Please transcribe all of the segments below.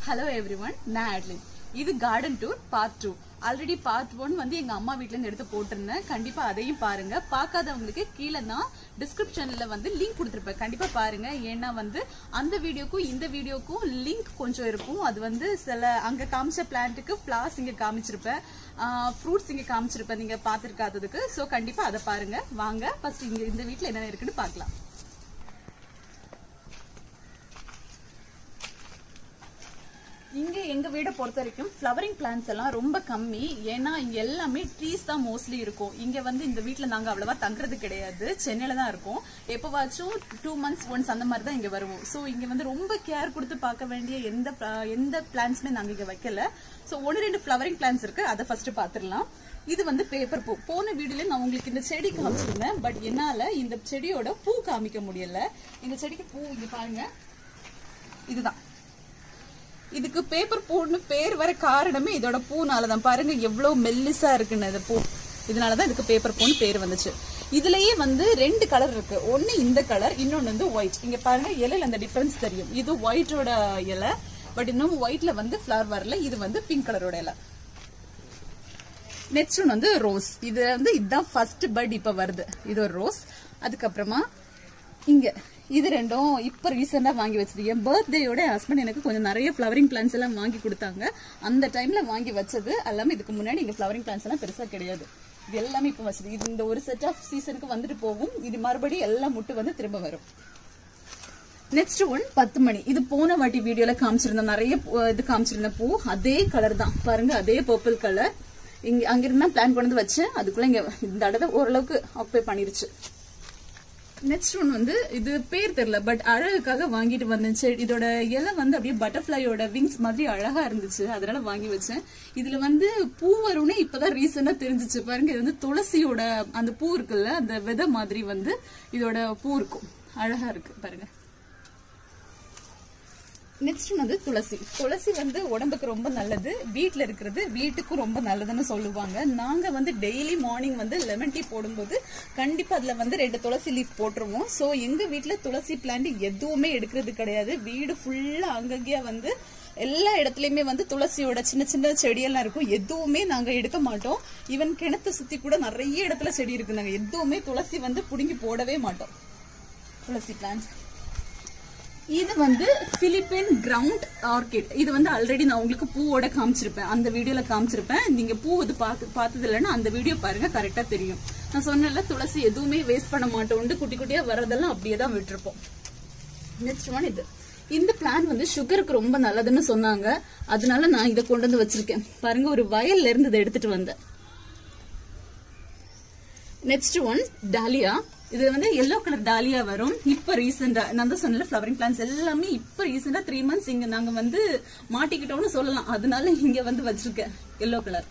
Hello everyone நான் ஆட்லின் இது garden tour part two already part one வந்து எங்க அம்மா வீட்ல இருந்து எடுத்து போட்டிருந்தேன் கண்டிப்பா அதையும் பாருங்க பார்க்காதவங்களுக்கு கீழே தான் டிஸ்கிரிப்ஷன்ல வந்து லிங்க் கொடுத்துருப்பேன் கண்டிப்பா பாருங்க ஏன்னா வந்து அந்த வீடியோக்கும் இந்த வீடியோக்கும் லிங்க் கொஞ்சம் இருக்கும் அது வந்து சில அங்க காமிச்ச பிளான்ட்டுக்கு ஃபிளார்ஸ் இங்க காமிச்சிருப்பேன் ஃப்ரூட்ஸ் இங்க காமிச்சிருப்பேன் நீங்க பார்த்திருக்காததுக்கு ஸோ கண்டிப்பா அதை பாருங்க வாங்க ஃபர்ஸ்ட் இங்க இந்த வீட்ல என்னென்ன இருக்குன்னு பார்க்கலாம் இங்க எங்க வீடை பொறுத்த வரைக்கும் ஃப்ளவரிங் பிளான்ஸ் எல்லாம் ரொம்ப கம்மி ஏன்னா இங்க எல்லாமே ட்ரீஸ் தான் மோஸ்ட்லி இருக்கும் இங்க வந்து இந்த வீட்ல நாங்க அவ்வளவா தங்குறது கிடையாது சென்னையில தான் இருக்கோம் எப்பவாச்சும் டூ மந்த்ஸ் ஒன்ஸ் அந்த மாதிரி தான் இங்க வருவோம் சோ இங்க வந்து ரொம்ப கேர் கொடுத்து பார்க்க வேண்டிய எந்த pla- எந்த பிளான்ஸுமே நாங்க இங்க வைக்கல சோ ஒன்னு ரெண்டு ஃப்ளவரிங் பிளான்ஸ் இருக்கு அதை ஃபர்ஸ்ட் பாத்துடலாம் இது வந்து பேப்பர் பூ போன வீடியோல நான் உங்களுக்கு இந்த செடி காமிச்சிருந்தேன் பட் என்னால இந்த செடியோட பூ காமிக்க முடியல இந்த செடிக்கு பூ இங்க பாருங்க இதுதான் இதுக்கு பேப்பர் பூன்னு பேர் வர காரணமே இதோட பூனாலதான் பாருங்க எவ்வளவு மெல்லிசா இருக்குன்னு இந்த பூ இதனாலதான் இதுக்கு பேப்பர் பூன்னு பேர் வந்துச்சு இதுலயே வந்து ரெண்டு கலர் இருக்கு ஒன்னு இந்த கலர் இன்னொன்னு வந்து ஒயிட் இங்க பாருங்க இலையில அந்த டிஃபரன்ஸ் தெரியும் இது ஒயிட்டோட இலை பட் இன்னும் ஒயிட்ல வந்து ஃபிளவர் வரல இது வந்து பிங்க் கலரோட இலை நெக்ஸ்ட் ஒன் வந்து ரோஸ் இது வந்து இதுதான் ஃபர்ஸ்ட் பர்ட் இப்ப வருது இது ஒரு ரோஸ் அதுக்கப்புறமா இங்க இது ரெண்டும் இப்ப ரீசெண்டா வாங்கி வச்சது என் பர்த்டேயோட ஹஸ்பண்ட் எனக்கு கொஞ்சம் நிறைய ஃப்ளவரிங் பிளான்ஸ் எல்லாம் வாங்கி கொடுத்தாங்க அந்த டைம்ல வாங்கி வச்சது எல்லாமே இதுக்கு முன்னாடி இங்க ஃப்ளவரிங் பிளான்ஸ் எல்லாம் பெருசா கிடையாது இது எல்லாமே இப்ப வச்சது இது இந்த ஒரு செட் ஆஃப் சீசனுக்கு வந்துட்டு போகும் இது மறுபடியும் எல்லாம் முட்டு வந்து திரும்ப வரும் நெக்ஸ்ட் ஒன் பத்து மணி இது போன வாட்டி வீடியோல காமிச்சிருந்தோம் நிறைய பூ- இது காமிச்சிருந்த பூ அதே கலர் தான் பாருங்க அதே பர்பிள் கலர் இங்க அங்கிருந்தா பிளான் கொண்டு வந்து வச்சேன் அதுக்குள்ள இங்க இந்த தடவை ஓரளவுக்கு ஆக்குபை பண்ணிருச்சு நெக்ஸ்ட் ஒன் வந்து இது பேர் தெரியல பட் அழகுக்காக வாங்கிட்டு வந்தேன் சரி இதோட இலை வந்து அப்படியே பட்டர்ஃபிளையோட விங்ஸ் மாதிரி அழகா இருந்துச்சு அதனால வாங்கி வச்சேன் இதுல வந்து பூ வரும்னு இப்பதான் ரீசெண்டா தெரிஞ்சுச்சு பாருங்க இது வந்து துளசியோட அந்த பூ இருக்குல்ல அந்த விதை மாதிரி வந்து இதோட பூ இருக்கும் அழகா இருக்கு பாருங்க நெக்ஸ்ட் வந்து துளசி துளசி வந்து உடம்புக்கு ரொம்ப நல்லது வீட்ல இருக்கிறது வீட்டுக்கும் ரொம்ப நல்லதுன்னு சொல்லுவாங்க நாங்க வந்து டெய்லி மார்னிங் வந்து லெமன் டீ போடும்போது கண்டிப்பா அதுல வந்து ரெண்டு துளசி லீஃப் போட்டுருவோம் சோ எங்க வீட்ல துளசி பிளான்ட் எதுவுமே எடுக்கிறது கிடையாது வீடு ஃபுல்லா அங்கங்கேயா வந்து எல்லா இடத்துலயுமே வந்து துளசியோட சின்ன சின்ன செடியெல்லாம் இருக்கும் எதுவுமே நாங்க எடுக்க மாட்டோம் ஈவன் கிணத்தை சுத்தி கூட நிறைய இடத்துல செடி இருக்கு நாங்க எதுவுமே துளசி வந்து புடுங்கி போடவே மாட்டோம் துளசி பிளான்ட் இது வந்து பிலிப்பின் கிரவுண்ட் ஆர்கிட் இது வந்து ஆல்ரெடி நான் உங்களுக்கு பூவோட காமிச்சிருப்பேன் அந்த வீடியோல காமிச்சிருப்பேன் நீங்க பூ இது பார்த்து பார்த்தது இல்லைன்னா அந்த வீடியோ பாருங்க கரெக்டா தெரியும் நான் சொன்னேன்ல துளசி எதுவுமே வேஸ்ட் பண்ண மாட்டோம் குட்டி குட்டியா வர்றதெல்லாம் அப்படியே தான் விட்டுருப்போம் நெக்ஸ்ட் ஒன் இது இந்த பிளான் வந்து சுகருக்கு ரொம்ப நல்லதுன்னு சொன்னாங்க அதனால நான் இதை கொண்டு வந்து வச்சிருக்கேன் பாருங்க ஒரு வயல்ல இருந்து இதை எடுத்துட்டு வந்தேன் நெக்ஸ்ட் ஒன் டாலியா இது வந்து எல்லோ கலர் டாலியா வரும் இப்ப ரீசெண்டா நான் தான் சொன்னல ஃபிளவரிங் பிளான்ஸ் எல்லாமே இப்ப ரீசெண்டா த்ரீ மந்த்ஸ் இங்க நாங்க வந்து மாட்டிக்கிட்டோம்னு சொல்லலாம் அதனால இங்க வந்து வச்சிருக்கேன் எல்லோ கலர்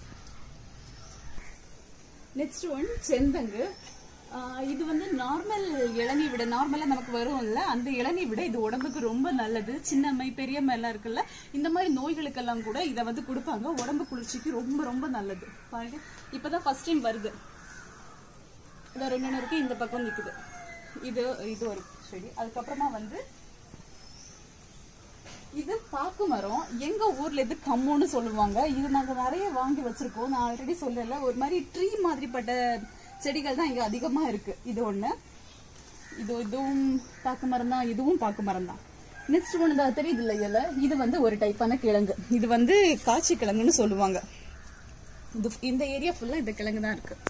நெக்ஸ்ட் ஒன் செந்தங்கு ஆஹ் இது வந்து நார்மல் இளநீ விட நார்மலா நமக்கு வரும்ல அந்த இளநீ விட இது உடம்புக்கு ரொம்ப நல்லது சின்னம்மை பெரியம்மை எல்லாம் இருக்குல்ல இந்த மாதிரி நோய்களுக்கெல்லாம் கூட இதை வந்து கொடுப்பாங்க உடம்பு குளிர்ச்சிக்கு ரொம்ப ரொம்ப நல்லது பாருங்க இப்பதான் ஃபர்ஸ்ட் டைம் வருது இந்த ரெண்டு இருக்கு இந்த பக்கம் நிக்குது இது இது ஒரு செடி அதுக்கப்புறமா வந்து இது பாக்கு மரம் எங்க ஊர்ல இது கம்முன்னு சொல்லுவாங்க இது நாங்க நிறைய வாங்கி வச்சிருக்கோம் நான் ஆல்ரெடி சொல்லல ஒரு மாதிரி ட்ரீ மாதிரிப்பட்ட செடிகள் தான் இங்க அதிகமா இருக்கு இது ஒண்ணு இது இதுவும் பாக்கு மரம் தான் இதுவும் பாக்கு மரம் தான் நெக்ஸ்ட் ஒன்று தான் தெரியுது இல்ல இலை இது வந்து ஒரு டைப்பான கிழங்கு இது வந்து காய்ச்சி கிழங்குன்னு சொல்லுவாங்க இது இந்த ஏரியா ஃபுல்லா இந்த கிழங்கு தான் இருக்கு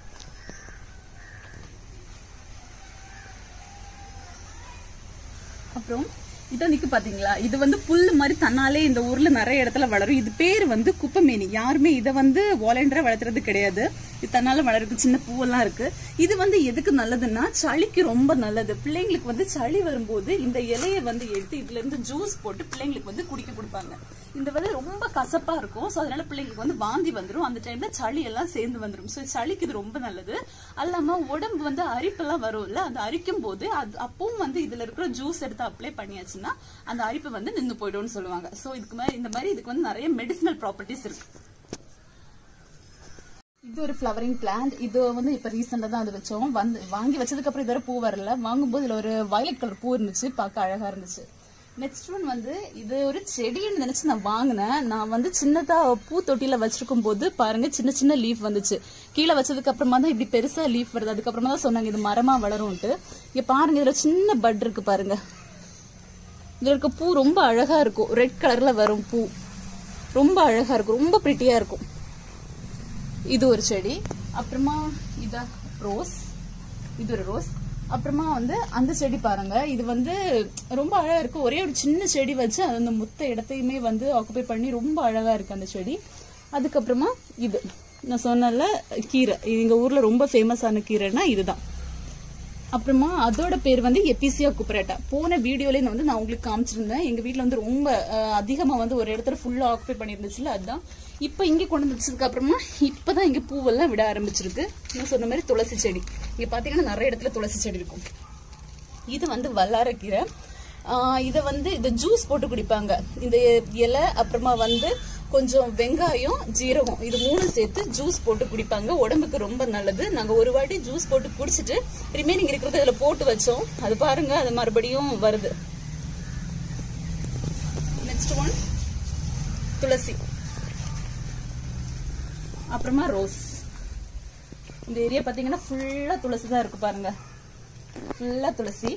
அப்புறம் இதை நிக்கு பாத்தீங்களா இது வந்து புல்லு மாதிரி தன்னாலே இந்த ஊர்ல நிறைய இடத்துல வளரும் இது பேர் வந்து குப்பமேனி யாருமே இதை வந்து வாலண்டியரா வளர்த்துறது கிடையாது இது தன்னால வளருக்கு சின்ன பூவெல்லாம் இருக்கு இது வந்து எதுக்கு நல்லதுன்னா சளிக்கு ரொம்ப நல்லது பிள்ளைங்களுக்கு வந்து சளி வரும்போது இந்த இலையை வந்து எடுத்து இதுல இருந்து ஜூஸ் போட்டு பிள்ளைங்களுக்கு வந்து குடிக்க கொடுப்பாங்க இந்த விதை ரொம்ப கசப்பா இருக்கும் ஸோ அதனால பிள்ளைங்களுக்கு வந்து வாந்தி வந்துடும் அந்த டைம்ல சளி எல்லாம் சேர்ந்து வந்துடும் ஸோ சளிக்கு இது ரொம்ப நல்லது அல்லாம உடம்பு வந்து அரிப்பெல்லாம் வரும்ல அந்த அரிக்கும் போது அது அப்பவும் வந்து இதுல இருக்கிற ஜூஸ் எடுத்து அப்ளை பண்ணியாச்சுன்னா அந்த அரிப்பு வந்து நின்று போயிடும்னு சொல்லுவாங்க ஸோ இதுக்கு மாதிரி இந்த மாதிரி இதுக்கு வந்து நிறைய மெடிசினல் ப்ராப்பர்ட்டிஸ் இருக்கு இது ஒரு ஃப்ளவரிங் பிளான்ட் இது வந்து இப்ப ரீசெண்டா தான் அது வச்சோம் வந்து வாங்கி வச்சதுக்கு அப்புறம் இதுவரை பூ வரல வாங்கும்போது இதுல ஒரு வயலட் கலர் பூ இருந்துச்சு பார்க்க அழகா இருந்துச்சு நெக்ஸ்ட் ஒன் வந்து இது ஒரு செடின்னு நினைச்சு நான் வாங்கினேன் நான் வந்து சின்னதா பூ தொட்டியில வச்சிருக்கும் போது பாருங்க சின்ன சின்ன லீஃப் வந்துச்சு கீழே வச்சதுக்கு அப்புறமா தான் இப்படி பெருசா லீஃப் வருது அதுக்கப்புறமா தான் சொன்னாங்க இது மரமா வளரும்ட்டு இங்க பாருங்க இதுல சின்ன பட் இருக்கு பாருங்க இதுல இருக்க பூ ரொம்ப அழகா இருக்கும் ரெட் கலர்ல வரும் பூ ரொம்ப அழகா இருக்கும் ரொம்ப பிரிட்டியா இருக்கும் இது ஒரு செடி அப்புறமா இத ரோஸ் இது ஒரு ரோஸ் அப்புறமா வந்து அந்த செடி பாருங்க இது வந்து ரொம்ப அழகா இருக்கு ஒரே ஒரு சின்ன செடி வச்சு அது அந்த மொத்த இடத்தையுமே வந்து ஆக்குபை பண்ணி ரொம்ப அழகா இருக்கு அந்த செடி அதுக்கப்புறமா இது நான் சொன்னல கீரை இது எங்க ஊர்ல ரொம்ப ஃபேமஸான கீரைன்னா இதுதான் அப்புறமா அதோட பேர் வந்து எபிசியா குப்பரேட்டா போன வீடியோல வந்து நான் உங்களுக்கு காமிச்சிருந்தேன் எங்க வீட்ல வந்து ரொம்ப அஹ், அதிகமா வந்து ஒரு இடத்துல ஃபுல்லா ஆக்குபை பண்ணிருந்துச்சுல அதுதான் இப்ப இங்க கொண்டு வச்சதுக்கு அப்புறமா இப்பதான் இங்க பூவெல்லாம் விட ஆரம்பிச்சிருக்கு நான் சொன்ன மாதிரி துளசி செடி இங்க பாத்தீங்கன்னா நிறைய இடத்துல துளசி செடி இருக்கும் இது வந்து வல்லாரக்கீரை ஆஹ் இத வந்து இது ஜூஸ் போட்டு குடிப்பாங்க இந்த இலை அப்புறமா வந்து கொஞ்சம் வெங்காயம் ஜீரகம் இது மூணு சேர்த்து ஜூஸ் போட்டு குடிப்பாங்க உடம்புக்கு ரொம்ப நல்லது நாங்க ஒரு வாட்டி ஜூஸ் போட்டு குடிச்சிட்டு ரிமைனிங் இருக்கிறத இதுல போட்டு வச்சோம் அது பாருங்க அது மறுபடியும் வருது நெக்ஸ்ட் ஒன் துளசி அப்புறமா ரோஸ் இந்த ஏரியா பாத்தீங்கன்னா ஃபுல்லா துளசி தான் இருக்கு பாருங்க ஃபுல்லா துளசி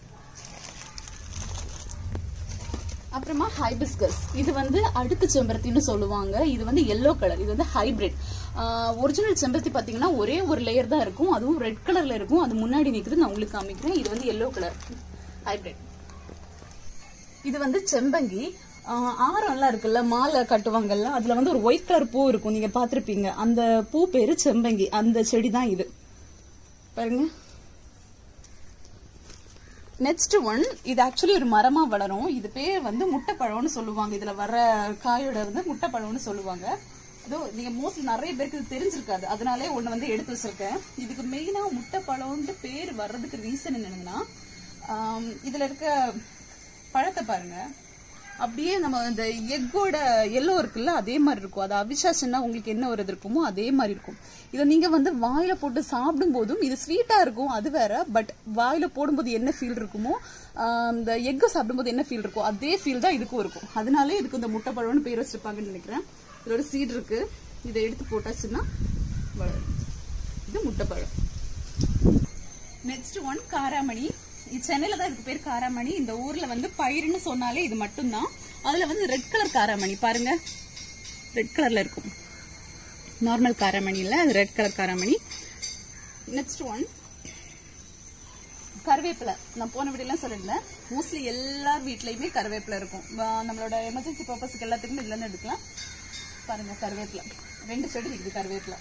அப்புறமா ஹைபிஸ்கஸ் இது வந்து அடுக்கு செம்பருத்தின்னு சொல்லுவாங்க இது வந்து எல்லோ கலர் இது வந்து ஹைபிரிட் ஒரிஜினல் செம்பருத்தி பாத்தீங்கன்னா ஒரே ஒரு லேயர் தான் இருக்கும் அதுவும் ரெட் கலர்ல இருக்கும் அது முன்னாடி நிக்குது நான் உங்களுக்கு காமிக்கிறேன் இது வந்து எல்லோ கலர் ஹைபிரிட் இது வந்து செம்பங்கி ஆஹ் ஆரம்லாம் இருக்குல்ல மாலை கட்டுவாங்கல்ல அதுல வந்து ஒரு ஒயிட் கலர் பூ இருக்கும் நீங்க பாத்திருப்பீங்க அந்த பூ பேரு செம்பங்கி அந்த செடி தான் இது பாருங்க நெக்ஸ்ட் ஒன் இது ஆக்சுவலி ஒரு மரமா வளரும் இது பேர் வந்து முட்டைப்பழம்னு சொல்லுவாங்க இதுல வர காயோட வந்து முட்டைப்பழம்னு சொல்லுவாங்க அதோ நீங்க மோஸ்ட்லி நிறைய பேருக்கு இது தெரிஞ்சிருக்காது அதனாலே ஒண்ணு வந்து எடுத்து வச்சிருக்கேன் இதுக்கு மெயினா முட்டைப்பழம்னு பேர் வர்றதுக்கு ரீசன் என்னன்னா ஆம், இதுல இருக்க பழத்தை பாருங்க அப்படியே நம்ம இந்த எக்கோட எல்லோ இருக்குல்ல அதே மாதிரி இருக்கும் அதை அவிச்சாச்சுன்னா உங்களுக்கு என்ன ஒரு இது இருக்குமோ அதே மாதிரி இருக்கும் இதை நீங்க வந்து வாயில போட்டு சாப்பிடும் போதும் இது ஸ்வீட்டா இருக்கும் அது வேற பட் வாயில போடும்போது என்ன ஃபீல் இருக்குமோ ஆஹ் இந்த எக்கு சாப்பிடும்போது என்ன ஃபீல் இருக்கும் அதே ஃபீல் தான் இதுக்கும் இருக்கும் அதனாலே இதுக்கு இந்த முட்டைப்பழம்னு பேர் வச்சிருப்பாங்கன்னு நினைக்கிறேன் இதோட சீட் இருக்கு இதை எடுத்து போட்டாச்சுன்னா வளரும் இது முட்டைப்பழம் நெக்ஸ்ட் ஒன் காராமணி இது சென்னையில தான் இதுக்கு பேர் காராமணி இந்த ஊர்ல வந்து பயிர்னு சொன்னாலே இது மட்டும்தான் அதுல வந்து ரெட் கலர் காராமணி பாருங்க ரெட் கலர்ல இருக்கும் நார்மல் காராமணி இல்ல அது ரெட் கலர் காராமணி நெக்ஸ்ட் ஒன் கருவேப்பிலை நான் போன வீடியோலாம் சொல்லியிருந்தேன் மோஸ்ட்லி எல்லார் வீட்லயுமே கருவேப்பிலை இருக்கும் வா- நம்மளோட எமர்ஜென்சி பர்பஸ்க்கு எல்லாத்துக்குமே இதுல இருந்து எடுக்கலாம் பாருங்க கருவேப்பிலை ரெண்டு செடி இருக்குது கருவேப்பிலை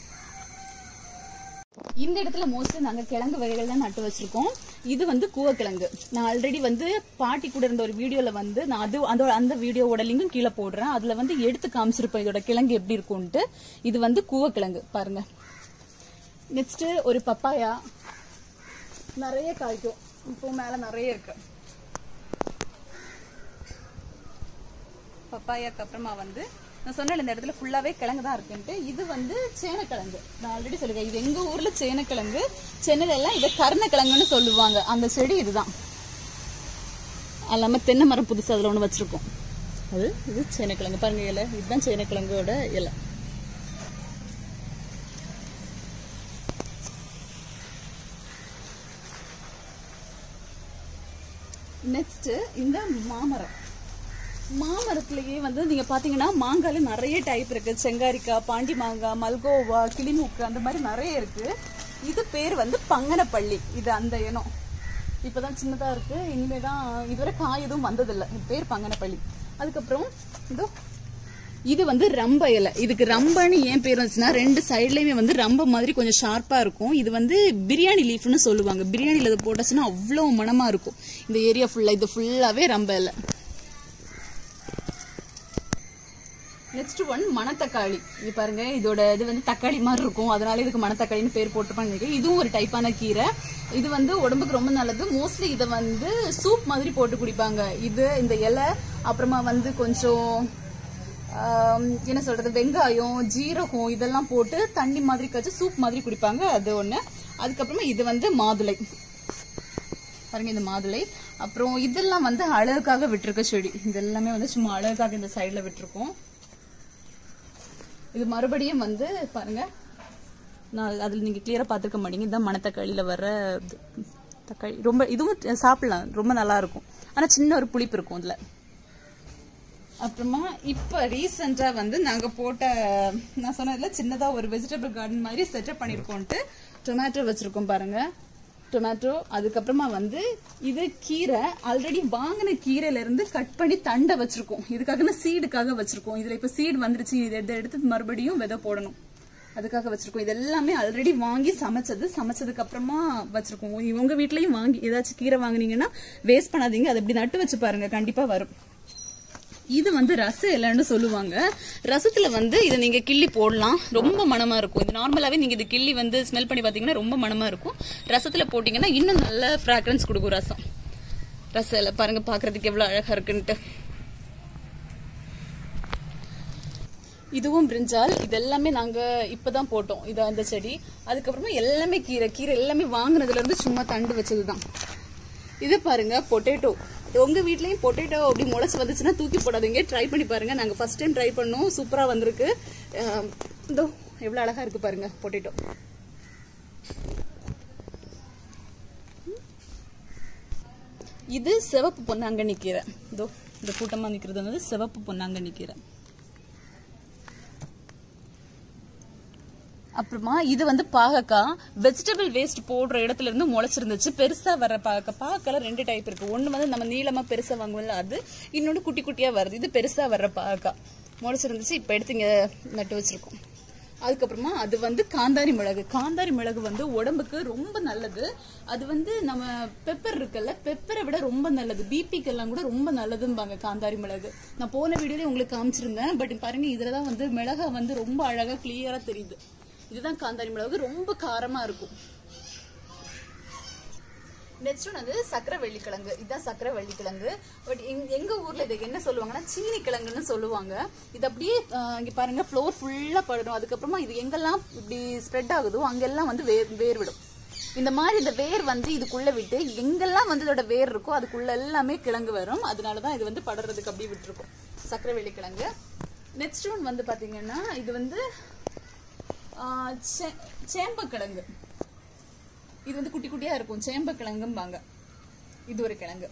இந்த இடத்துல மோஸ்ட்லி நாங்க கிழங்கு வகைகள் தான் நட்டு வச்சிருக்கோம் இது வந்து கூவக்கிழங்கு நான் ஆல்ரெடி வந்து பாட்டி கூட இருந்த ஒரு வீடியோல வந்து நான் அது அதோட அந்த வீடியோவோட லிங்கும் கீழே போடுறேன் அதுல வந்து எடுத்து காமிச்சிருப்பேன் இதோட கிழங்கு எப்படி இருக்கும்ட்டு இது வந்து கூவக்கிழங்கு பாருங்க நெக்ஸ்ட் ஒரு பப்பாயா நிறைய காய்க்கும் இப்போ மேல நிறைய இருக்கு பப்பாயாக்கு அப்புறமா வந்து நான் சொன்னேன் இந்த இடத்துல ஃபுல்லாவே கிழங்கு தான் இருக்குன்ட்டு இது வந்து சேனக்கிழங்கு நான் ஆல்ரெடி சொல்லுவேன் இது எங்க ஊர்ல சேனக்கிழங்கு சென்னையில எல்லாம் இதை கருணக்கிழங்குன்னு சொல்லுவாங்க அந்த செடி இதுதான் அது இல்லாம தென்னை மரம் புதுசு அதுல ஒண்ணு வச்சிருக்கோம் அது இது சேனக்கிழங்கு பாருங்க இலை இதுதான் சேனக்கிழங்கோட இலை நெக்ஸ்ட் இந்த மாமரம் மாமரத்திலேயே வந்து நீங்க பாத்தீங்கன்னா மாங்காயில நிறைய டைப் இருக்கு செங்காரிக்காய் பாண்டி மாங்காய் மல்கோவா கிளிமூக்கு அந்த மாதிரி நிறைய இருக்கு இது பேர் வந்து பங்கனப்பள்ளி இது அந்த இனம் இப்பதான் சின்னதா இருக்கு இனிமேதான் இதுவரை காய் எதுவும் வந்ததில்லை இது பேர் பங்கனப்பள்ளி அதுக்கப்புறம் இதோ இது வந்து ரம்ப இலை இதுக்கு ரம்பன்னு ஏன் பேர் வந்துச்சுன்னா ரெண்டு சைட்லயுமே வந்து ரம்ப மாதிரி கொஞ்சம் ஷார்ப்பா இருக்கும் இது வந்து பிரியாணி லீஃப்னு சொல்லுவாங்க பிரியாணில இது போட்டாச்சுன்னா அவ்வளவு மணமா இருக்கும் இந்த ஏரியா ஃபுல்லா இது ஃபுல்லாவே ரம்ப இலை நெக்ஸ்ட் ஒன் மணத்தக்காளி இது பாருங்க இதோட இது வந்து தக்காளி மாதிரி இருக்கும் அதனால இதுக்கு மணத்தக்காளின்னு பேர் போட்டுப்பான்னு நினைக்கிறேன் இதுவும் ஒரு டைப்பான கீரை இது வந்து உடம்புக்கு ரொம்ப நல்லது மோஸ்ட்லி இதை வந்து சூப் மாதிரி போட்டு குடிப்பாங்க இது இந்த இலை அப்புறமா வந்து கொஞ்சம் ஆம், என்ன சொல்றது வெங்காயம் ஜீரகம் இதெல்லாம் போட்டு தண்ணி மாதிரி கழிச்சு சூப் மாதிரி குடிப்பாங்க அது ஒண்ணு அதுக்கப்புறமா இது வந்து மாதுளை பாருங்க இந்த மாதுளை அப்புறம் இதெல்லாம் வந்து அழகுக்காக விட்டுருக்க செடி இது எல்லாமே வந்து சும்மா அழகுக்காக இந்த சைடுல விட்டுருக்கோம் இது மறுபடியும் வந்து பாருங்க நான் அதில் நீங்க கிளியரா பார்த்துருக்க மாட்டீங்க இதுதான் மணத்தக்காளியில வர இது. தக்காளி ரொம்ப இதுவும் சாப்பிடலாம் ரொம்ப நல்லா இருக்கும் ஆனா சின்ன ஒரு புளிப்பு இருக்கும் இதுல அப்புறமா இப்ப ரீசெண்டா வந்து நாங்க போட்ட நான் சொன்னதுல சின்னதா ஒரு வெஜிடபிள் கார்டன் மாதிரி செட்டப் பண்ணிருக்கோம்ட்டு டொமேட்டோ வச்சிருக்கோம் பாருங்க டொமேட்டோ அதுக்கப்புறமா வந்து இது கீரை ஆல்ரெடி வாங்கின கீரையில இருந்து கட் பண்ணி தண்டை வச்சிருக்கோம் இதுக்காக சீடுக்காக வச்சிருக்கோம் இதுல இப்ப சீடு வந்துருச்சு இதை இதை எடுத்து மறுபடியும் விதை போடணும் அதுக்காக வச்சிருக்கோம் இது எல்லாமே ஆல்ரெடி வாங்கி சமைச்சது சமைச்சதுக்கு அப்புறமா வச்சிருக்கோம் உங்க வீட்லயும் வாங்கி ஏதாச்சும் கீரை வாங்குனீங்கன்னா வேஸ்ட் பண்ணாதீங்க அதை இப்படி நட்டு வச்சு பாருங்க கண்டிப்பா வரும் இது வந்து ரச இலைன்னு சொல்லுவாங்க ரசத்துல வந்து இதை நீங்க கிள்ளி போடலாம் ரொம்ப மணமா இருக்கும் இது நார்மலாவே நீங்க இது கிள்ளி வந்து ஸ்மெல் பண்ணி பாத்தீங்கன்னா ரொம்ப மணமா இருக்கும் ரசத்துல போட்டீங்கன்னா இன்னும் நல்ல ஃப்ராக்ரன்ஸ் கொடுக்கும் ரசம் ரச இலை பாருங்க பாக்குறதுக்கு எவ்வளவு அழகா இருக்குன்ட்டு இதுவும் பிரிஞ்சால் இது எல்லாமே நாங்க இப்பதான் போட்டோம் இது அந்த செடி அதுக்கப்புறமா எல்லாமே கீரை கீரை எல்லாமே வாங்குனதுல இருந்து சும்மா தண்டு வச்சதுதான் இது பாருங்க பொட்டேட்டோ உங்க வீட்லயும் பொட்டேட்டோ அப்படி முளைச்சு வந்துச்சுன்னா தூக்கி போடாதீங்க ட்ரை பண்ணி பாருங்க நாங்க ஃபர்ஸ்ட் டைம் ட்ரை பண்ணோம் சூப்பரா வந்திருக்கு அஹ், இதோ எவ்வளவு அழகா இருக்கு பாருங்க பொட்டேட்டோ இது சிவப்பு பொன்னாங்கண்ணி கீரை இதோ இந்த கூட்டமா நிக்கிறது வந்து சிவப்பு பொன்னாங்கண்ணி கீரை அப்புறமா இது வந்து பாகக்காய் வெஜிடபிள் வேஸ்ட் போடுற இடத்துல இருந்து முளைச்சிருந்துச்சு பெருசா வர பாகக்காய் பாகக்கால ரெண்டு டைப் இருக்கு ஒண்ணு வந்து நம்ம நீளமா பெருசா வாங்குவோம்ல அது இன்னொன்னு குட்டி குட்டியா வருது இது பெருசா வர்ற பாகக்காய் முளைச்சிருந்துச்சு இப்ப எடுத்து இங்க நட்டு வச்சிருக்கோம் அதுக்கப்புறமா அது வந்து காந்தாரி மிளகு காந்தாரி மிளகு வந்து உடம்புக்கு ரொம்ப நல்லது அது வந்து நம்ம பெப்பர் இருக்குல்ல பெப்பரை விட ரொம்ப நல்லது பிபிக்கு எல்லாம் கூட ரொம்ப நல்லதும்பாங்க காந்தாரி மிளகு நான் போன வீடியோல உங்களுக்கு காமிச்சிருந்தேன் பட் பாருங்க இதுலதான் வந்து மிளகா வந்து ரொம்ப அழகா கிளியரா தெரியுது இதுதான் காந்தாரி மிளகு ரொம்ப காரமா இருக்கும் நெக்ஸ்ட் ஒன் வந்து சக்கரை வெள்ளிக்கிழங்கு இதுதான் சக்கரை வெள்ளிக்கிழங்கு பட் எங்க ஊர்ல இதுக்கு என்ன சொல்லுவாங்கன்னா சீனி கிழங்குன்னு சொல்லுவாங்க இது அப்படியே ஆஹ், இங்க பாருங்க ஃப்ளோர் ஃபுல்லா படணும் அதுக்கப்புறமா இது எங்கெல்லாம் இப்படி ஸ்ப்ரெட் ஆகுதோ அங்கெல்லாம் வந்து வேர் வேர் விடும் இந்த மாதிரி இந்த வேர் வந்து இதுக்குள்ள விட்டு எங்கெல்லாம் வந்து இதோட வேர் இருக்கோ அதுக்குள்ள எல்லாமே கிழங்கு வரும் அதனாலதான் இது வந்து படறதுக்கு அப்படியே விட்டுருக்கும் சக்கரை வெள்ளிக்கிழங்கு நெக்ஸ்ட் ஒன் வந்து பாத்தீங்கன்னா இது வந்து ஆஹ், சே- சேம்பக்கிழங்கு இது வந்து குட்டி குட்டியா இருக்கும் சேம்பக்கிழங்கும்பாங்க இது ஒரு கிழங்கு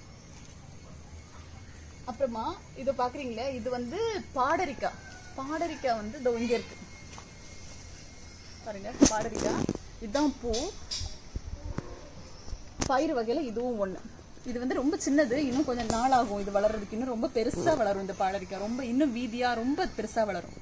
அப்புறமா இது பாக்குறீங்களா இது வந்து பாடரிக்காய் பாடரிக்காய் வந்து இதோ இங்க இருக்கு பாருங்க பாடரிக்காய் இதுதான் பூ பயிர் வகையில இதுவும் ஒண்ணு இது வந்து ரொம்ப சின்னது இன்னும் கொஞ்சம் நாள் ஆகும் இது வளர்றதுக்கு இன்னும் ரொம்ப பெருசா வளரும் இந்த பாடரிக்காய் ரொம்ப இன்னும் வீதியா ரொம்ப பெருசா வளரும்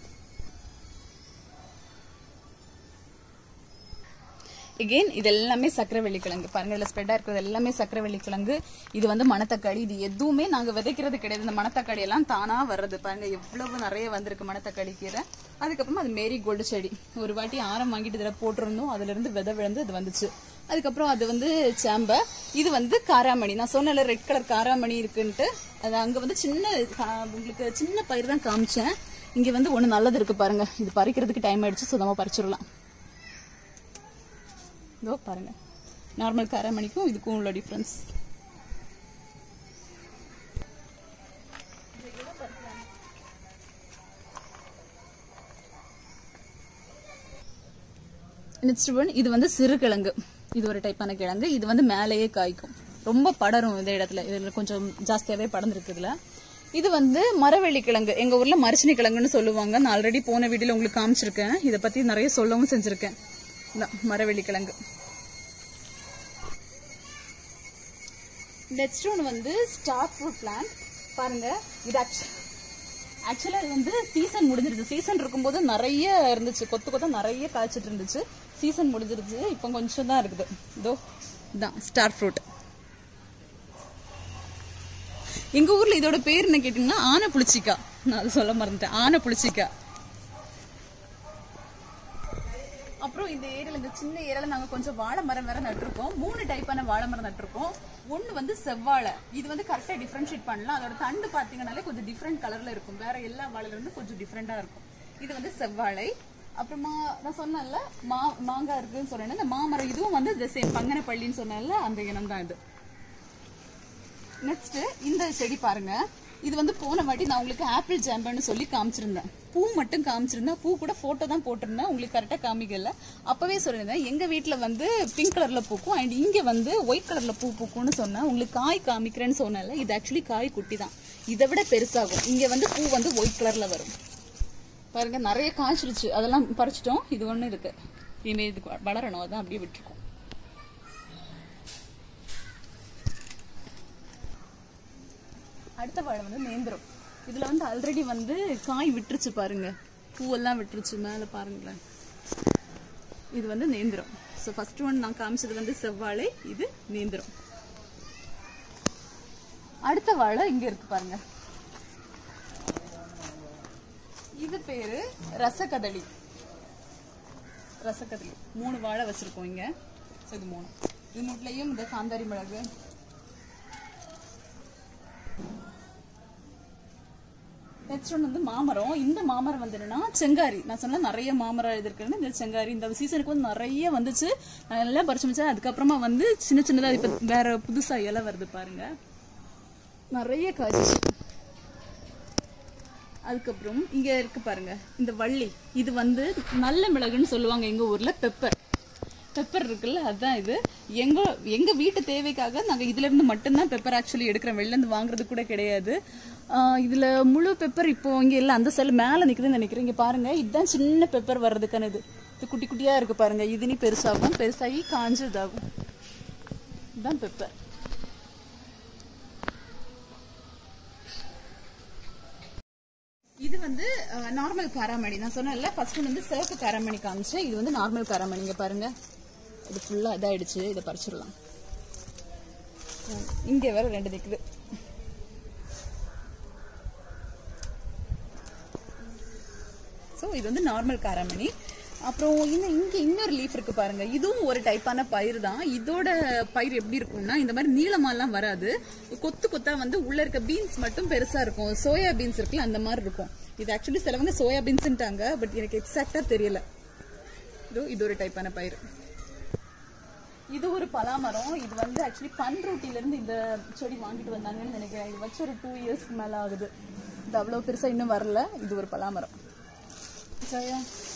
எகெயின் இது எல்லாமே சக்கரை வெள்ளிக்கிழங்கு பாருங்க இதுல ஸ்ப்ரெட்டா இருக்கிறது எல்லாமே சக்கரை வெள்ளிக்கிழங்கு இது வந்து மணத்தக்காளி இது எதுவுமே நாங்க விதைக்கிறது கிடையாது இந்த மணத்தக்காளி எல்லாம் தானா வர்றது பாருங்க எவ்வளவு நிறைய வந்திருக்கு மணத்தக்காளி கீரை அதுக்கப்புறமா அது மேரி கோல்டு செடி ஒரு வாட்டி ஆரம் வாங்கிட்டு இதுல போட்டிருந்தோம் அதுல இருந்து விதை விழுந்து அது வந்துச்சு அதுக்கப்புறம் அது வந்து சாம்ப இது வந்து காராமணி நான் சொன்னல ரெட் கலர் காராமணி இருக்குன்ட்டு அது அங்க வந்து சின்ன கா- உங்களுக்கு சின்ன பயிர் தான் காமிச்சேன் இங்க வந்து ஒண்ணு நல்லது இருக்கு பாருங்க இது பறிக்கிறதுக்கு டைம் ஆயிடுச்சு சுத்தமா பறிச்சிடலாம் இதோ பாருங்க நார்மல் காராமணிக்கும் இதுக்கும் உள்ள டிஃபரன்ஸ் நெக்ஸ்ட் ஒன் இது வந்து சிறுகிழங்கு இது ஒரு டைப்பான கிழங்கு இது வந்து மேலேயே காய்க்கும் ரொம்ப படரும் இந்த இடத்துல இதுல கொஞ்சம் ஜாஸ்தியாவே படர்ந்துருக்கு இதுல இது வந்து மரவள்ளி கிழங்கு எங்க ஊர்ல மரிச்சினி கிழங்குன்னு சொல்லுவாங்க நான் ஆல்ரெடி போன வீடியோல உங்களுக்கு காமிச்சிருக்கேன் இதை பத்தி நிறைய சொல்லவும் செஞ்சிருக்கேன் இதான் மரவள்ளி கிழங்கு நெக்ஸ்ட் ஒன் வந்து ஸ்டார் ஃப்ரூட் பிளான்ட் பாருங்க இது ஆக்சுவலா இது வந்து சீசன் முடிஞ்சிருச்சு சீசன் இருக்கும்போது நிறைய இருந்துச்சு கொத்து கொத்தா நிறைய காய்ச்சிட்டு இருந்துச்சு சீசன் முடிஞ்சிருச்சு இப்போ கொஞ்சம் தான் இருக்குது இதோ இதான் ஸ்டார் ஃப்ரூட் எங்க ஊர்ல இதோட பேர் என்ன கேட்டீங்கன்னா ஆனை புளிச்சிக்கா நான் அதை சொல்ல மறந்துட்டேன் ஆனை புளிச்சிக்கா அப்புறம் இந்த ஏரியால இந்த சின்ன ஏரியால நாங்க கொஞ்சம் வாழை மரம் வேற நட்டிருக்கோம் மூணு டைப்பான வாழை மரம் நட்டிருக்கோம் ஒன்னு வந்து செவ்வாழை இது வந்து கரெக்டா டிஃபரன்ஷியேட் பண்ணலாம் அதோட தண்டு பாத்தீங்கன்னாலே கொஞ்சம் டிஃப்ரெண்ட் கலர்ல இருக்கும் வேற எல்லா வாழையில இருந்து கொஞ்சம் டிஃப்ரெண்டா இருக்கும் இது வந்து செவ்வாழை அப்புறமா நான் சொன்னேன்ல மா மாங்காய் இருக்குன்னு சொன்னேன் இந்த மாமரம் இதுவும் வந்து இந்த சேம் பங்கனப்பள்ளின்னு சொன்னேன்ல அந்த இனம் தான் இது நெக்ஸ்ட் இந்த செடி பாருங்க இது வந்து போன வாட்டி நான் உங்களுக்கு ஆப்பிள் ஜாம்பன்னு சொல்லி காமிச்சிருந்தேன் பூ மட்டும் காமிச்சிருந்தேன் பூ கூட போட்டோ தான் போட்டிருந்தேன் உங்களுக்கு கரெக்டா காமிக்கல அப்பவே சொல்லியிருந்தேன் எங்க வீட்ல வந்து பிங்க் கலர்ல பூக்கும் அண்ட் இங்க வந்து ஒயிட் கலர்ல பூ பூக்கும்னு சொன்னேன் உங்களுக்கு காய் காமிக்கிறேன்னு சொன்னேன்ல இது ஆக்சுவலி காய் குட்டி தான் இதை விட பெருசாகும் இங்க வந்து பூ வந்து ஒயிட் கலர்ல வரும் பாருங்க நிறைய காய்ச்சிருச்சு அதெல்லாம் பறிச்சிட்டோம் இது ஒண்ணு இருக்கு இனிமே இது வளரணும் அதான் அப்படியே விட்டுருக்கோம் அடுத்த வாழை வந்து நேந்திரம் இதுல வந்து ஆல்ரெடி வந்து காய் விட்டுருச்சு பாருங்க பூவெல்லாம் விட்டுருச்சு மேல பாருங்களேன் இது வந்து நேந்திரம் ஸோ ஃபர்ஸ்ட் ஒன் நான் காமிச்சது வந்து செவ்வாழை இது நேந்திரம் அடுத்த வாழை இங்க இருக்கு பாருங்க இது பேரு ரசகதளி ரசகதளி மூணு வாழை வச்சிருக்கோம் இங்க ஸோ இது மூணு இது மூட்டுலயும் இந்த காந்தாரி மிளகு நெக்ஸ்ட் ஒன் வந்து மாமரம் இந்த மாமரம் வந்து என்னன்னா செங்காரி நான் சொன்ன நிறைய மாமரம் இது இருக்குன்னு இந்த செங்காரி இந்த சீசனுக்கு வந்து நிறைய வந்துச்சு நான் எல்லாம் பறிச்சு வச்சேன் அதுக்கப்புறமா வந்து சின்ன சின்னதா இப்ப வேற புதுசா இலை வருது பாருங்க நிறைய காய்ச்சி அதுக்கப்புறம் இங்க இருக்கு பாருங்க இந்த வள்ளி இது வந்து நல்ல மிளகுன்னு சொல்லுவாங்க எங்க ஊர்ல பெப்பர் பெப்பர் இருக்குல்ல அதான் இது எங்க எங்க வீட்டு தேவைக்காக நாங்க இதுல இருந்து மட்டும்தான் பெப்பர் ஆக்சுவலி எடுக்கிறோம் வெளில இருந்து வாங்குறது கூட கிடையாது ஆஹ் இதுல முழு பெப்பர் இப்போ இங்க இல்ல அந்த சைடு மேல நிக்குதுன்னு நினைக்கிறேன் இங்க பாருங்க இதுதான் சின்ன பெப்பர் வர்றதுக்கான இது இது குட்டி குட்டியா இருக்கு பாருங்க இது நீ பெருசாகும் பெருசாகி காஞ்சு இதாகும் இதுதான் பெப்பர் இது வந்து நார்மல் காராமணி நான் சொன்னேன்ல ஃபர்ஸ்ட் வந்து சிவப்பு காராமணி காமிச்சேன் இது வந்து நார்மல் காராமணி இங்க பாருங்க இது ஃபுல்லா இதாயிடுச்சு இதை பறிச்சிடலாம் உம், இங்க வேற ரெண்டு நிக்குது ஸோ இது வந்து நார்மல் காராமணி அப்புறம் இன்னும் இங்க இன்னொரு லீஃப் இருக்கு பாருங்க இதுவும் ஒரு டைப்பான பயிர் தான் இதோட பயிர் எப்படி இருக்கும்னா இந்த மாதிரி நீளமாலாம் வராது கொத்து கொத்தா வந்து உள்ள இருக்க பீன்ஸ் மட்டும் பெருசா இருக்கும் சோயா பீன்ஸ் இருக்குல்ல அந்த மாதிரி இருக்கும் இது ஆக்சுவலி சிலவங்க சோயா பீன்ஸ்ன்ட்டாங்க பட் எனக்கு எக்ஸாக்டா தெரியல இதோ இது ஒரு டைப்பான பயிர் இது ஒரு பலாமரம் இது வந்து ஆக்சுவலி பன்ருட்டில இருந்து இந்த செடி வாங்கிட்டு வந்தாங்கன்னு நினைக்கிறேன் இது வச்சு ஒரு டூ இயர்ஸ்க்கு மேல ஆகுது இது அவ்வளவு பெருசா இன்னும் வரல இது ஒரு பலாமரம் சரியா